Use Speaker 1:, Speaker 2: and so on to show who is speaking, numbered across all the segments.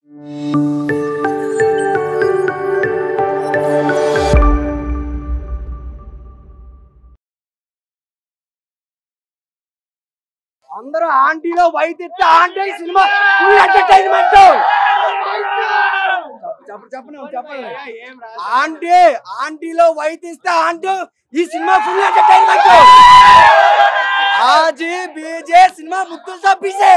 Speaker 1: అందరూ ఆంటీలో వైద్యుత ఆంటీ సినిమా ఫుల్ ఎంటర్టైన్మెంట్ చెప్ప చెప్పను చెప్పను ఆంటీ ఆంటీలో వైద్యిస్తే ఆంటీ ఈ సినిమా ఫుల్ ఎంటర్టైన్మెంట్ ఆజీ బీజే సినిమా ముద్దులు తప్పిసే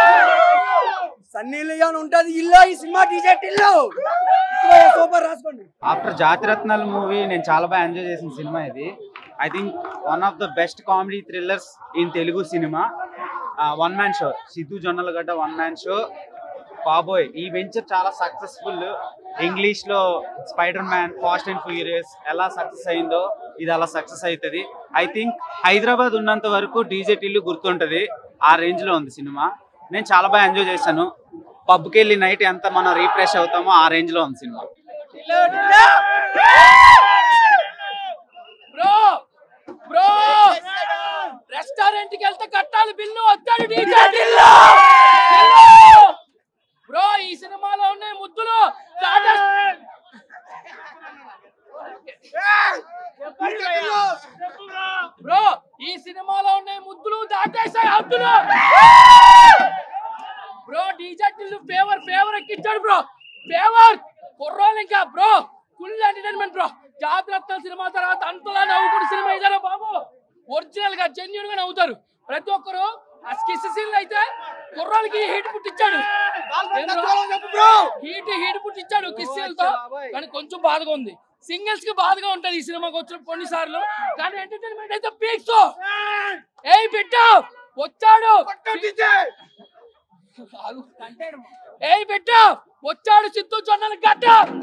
Speaker 1: సన్నీ లియోన్ ఉంటది ఇల్లు ఈ సినిమా టీజెట్ ఇల్లు సూపర్ రాసుకోండి
Speaker 2: ఆఫ్టర్ జాతిరత్నాలు మూవీ నేను చాలా బాగా ఎంజాయ్ చేసిన సినిమా ఇది I think one of the best comedy thrillers in Telugu సినిమా one man show Siddhu Jonnalagadda one man show బాబోయ్ ఈ వెంచర్ చాలా సక్సెస్ఫుల్ ఇంగ్లీష్ లో Spider Man Fast and Furious ఎలా సక్సెస్ అయిందో ఇది అలా సక్సెస్ అవుతుంది ఐ థింక్ హైదరాబాద్ ఉన్నంత వరకు డీజే టిల్లు గుర్తుంటది ఆ రేంజ్ లో ఉంది సినిమా నేను చాలా బాగా ఎంజాయ్ చేశాను పబ్కి వెళ్ళి నైట్ ఎంత మనం రీఫ్రెష్ అవుతామో ఆ రేంజ్ లో ఉంది సినిమా
Speaker 3: బ్రో బ్రో రెస్టారెంట్ కి వెళ్తే కట్టాలి బిల్లు వచ్చాడు డీజే టిల్లు బ్రో ఈ సినిమాలో ఉన్నాయి ముద్దులు టాటా బ్రో ఈ సినిమాలో ఉన్నాయి ముద్దులు దాటేసాయి హద్దులు bro DJ Tillu favour favour ఎక్కించాడు బ్రో ఫేవర్ కుర్రోలు ఇంకా బ్రో ఫుల్ ఎంటర్టైన్మెంట్ బ్రో జాతరత్న సినిమా తర్వాత అంతలా నవ్వుకుని సినిమా ఇదారా బాబు ఒరిజినల్ గా జెన్యున్ గా నవ్వుతారు ప్రతి ఒక్కరు ఆ స్కిస్ సీన్ అయితే కుర్రోలకి హీట్ పుట్టించాడు హీట్ హీట్ పుట్టించాడు కిస్సీలతో కానీ కొంచెం బాధగా ఉంది సింగిల్స్ కి బాధగా ఉంటది ఈ సినిమాకి వచ్చిన కొన్ని సార్లు కానీ ఎంటర్టైన్మెంట్ అయితే పీక్స్ ఏయ్ బిడ్డ వచ్చాడు ఆగు. ఏయ్ బిడ్డ వచ్చాడు సిద్ధు జొన్నల గడ్డ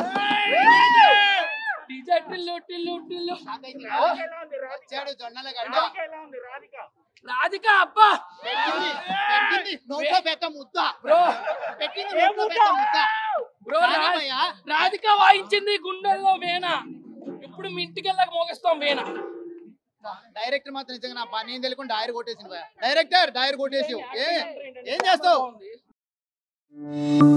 Speaker 3: డీజే టిల్లు టిల్లు టిల్లు
Speaker 4: వచ్చాడు జొన్నల గడ్డ
Speaker 3: రాధిక అబ్బా
Speaker 4: పెట్టింది పెట్టింది నోట్లో పెద్ద ముద్ద
Speaker 3: బ్రో
Speaker 4: పెట్టింది నోట్లో పెద్ద ముద్ద
Speaker 3: బ్రో రా-
Speaker 4: రానివయ్యా.
Speaker 3: రాధిక వాయించింది గుండెల్లో వేణ ఇప్పుడు మీ ఇంటికి వెళ్ళక మోగిస్తాం వేణ
Speaker 4: డైరెక్టర్ మాత్రం నిజంగా నా పని ఏం తెలియకుండా డైర్ కొట్టేసింది భయ్యా. డైరెక్టర్ డైర్ కొట్టేసి ఏ ఏం చేస్తావు